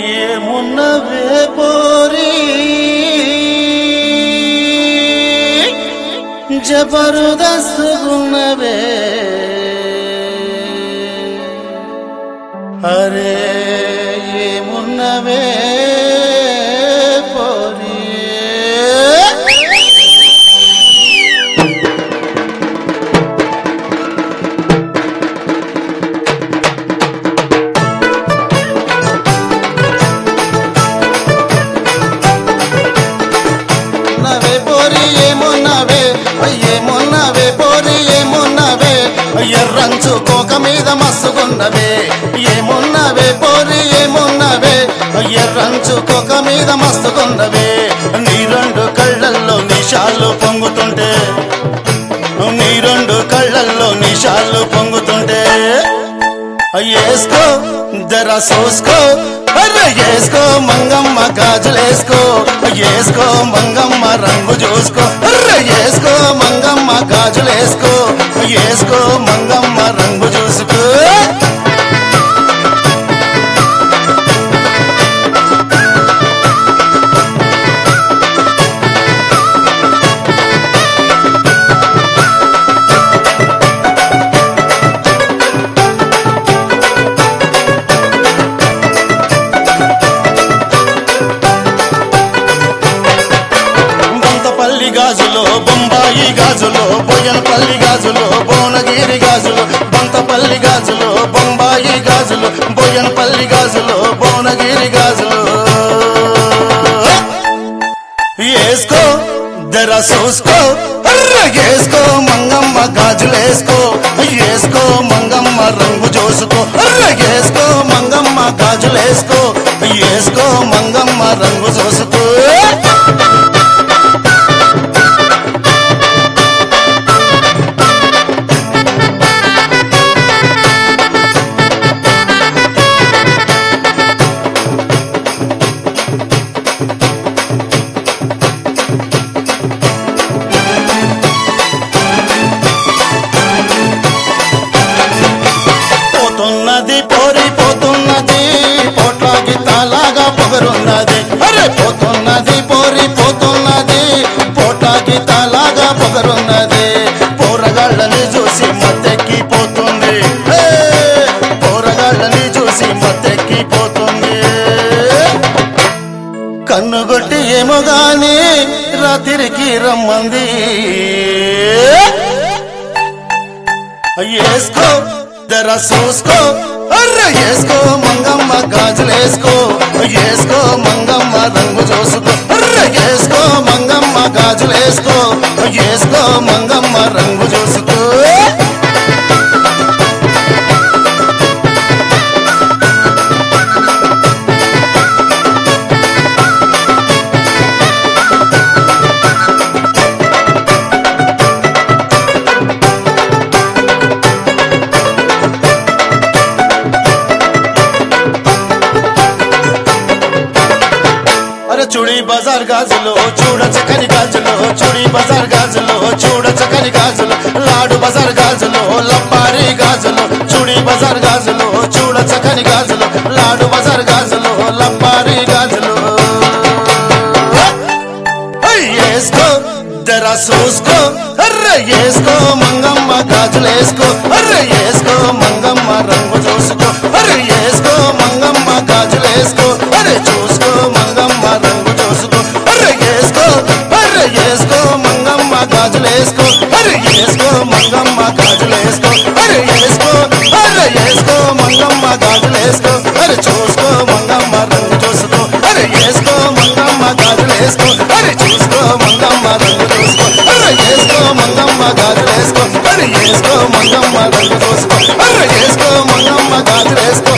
ఏమున్నవే పోరి జబరుదస్తున్నవే అరే ఏమున్నవే పోరి నవే పోరి ఏమున్నవే ఏమున్నవే పోరి ఏమున్నవే ఎర్రంచు కోక మీద మస్తుకున్నవే ఏమున్నవే పోరి ఏమున్నవే ఎర్రంచు కోక మీద మస్తుకున్నవే నీ రెండు కళ్ళల్లో నిషాలు పొంగుతుంటే నీ రెండు కళ్ళల్లో నిషాలు పొంగుతుంటే వేసుకో జర చూసుకో అరే వేసుకో మంగమ్మ గాజులేసుకో వేసుకో మంగమ్మ రంగు చూసుకో అరే వేసుకో మంగమ్మ గాజులేసుకో వేసుకో మంగమ్మ రంగు చూసుకో బంతపల్లి గాజులో బొంబాయి గాజులో బోయనపల్లి గాజులో భువనగిరి గాజులు బంతపల్లి గాజులో బొంబాయి గాజులు బోయనపల్లి గాజులో భువనగిరి గాజులు వేసుకో జర చూసుకో అర్ర వేసుకో మంగమ్మ గాజులేసుకో వేసుకో మంగమ్మ రంగు చూసుకో అర్ర వేసుకో మంగమ్మ గాజులేసుకో వేసుకో మంగమ్మ రంగు చూసుకో పోతున్నది పోరి పోతున్నది పోట్లాకి తాలాగా పొగరున్నది అరే పోతున్నది పోరి పోతున్నది పోట్లాకి తాలాగా పొగరున్నది పోరగాళ్ళని చూసి మత్తెక్కి పోతుంది హే! పోరగాళ్ళని చూసి మత్తెక్కి పోతుంది కన్నుగొట్టి ఏమో గాని రాత్రికి రమ్మంది వేసుకో జర చూసుకో అర్ర వేసుకో మంగమ్మ గాజులేసుకో వేసుకో మంగమ్మ రంగు చూసుకో అర్ర వేసుకో మంగమ్మ గాజులేసుకో వేసుకో మంగమ్మ రంగు చూసుకో అరే చూడి బజార్ గాజులు చూడ చక్కని గాజులు చూడి బజార్ గాజులు చూడ చక్కని గాజులు లాడు బజార్ గాజులు లంబారి గాజులు చూడి బజార్ గాజులు చూడ చక్కని గాజులు లాడు బజార్ గాజులు లంబారి గాజులు ఏయ్, వేసుకో జర చూసుకో అర్రే వేసుకో మంగమ్మ గాజులేసుకో అర్రే వేసుకో మంగమ్మ రంగు చూసుకో అర్రే వేసుకో మంగమ్మ గాజులేసుకో అరే చూసుకో మంగమ్మ రంగు చూసుకో అర్రే వేసుకో అర్రే వేసుకో మంగమ్మ గాజులేసుకో అరే వేసుకో మంగమ్మ గాజులేసుకో అరే వేసుకో అర్రే వేసుకో మంగమ్మ గాజులేసుకో అరే చూసుకో మంగమ్మ రంగు చూసుకో అరే వేసుకో మంగమ్మ గాజులేసుకో అరే చూసుకో మంగమ్మ రంగు చూసుకో అరే వేసుకో మంగమ్మ గాజులేసుకో అరే వేసుకో మంగమ్మ రంగు చూసుకో అరే వేసుకో మంగమ్మ గాజులేసుకో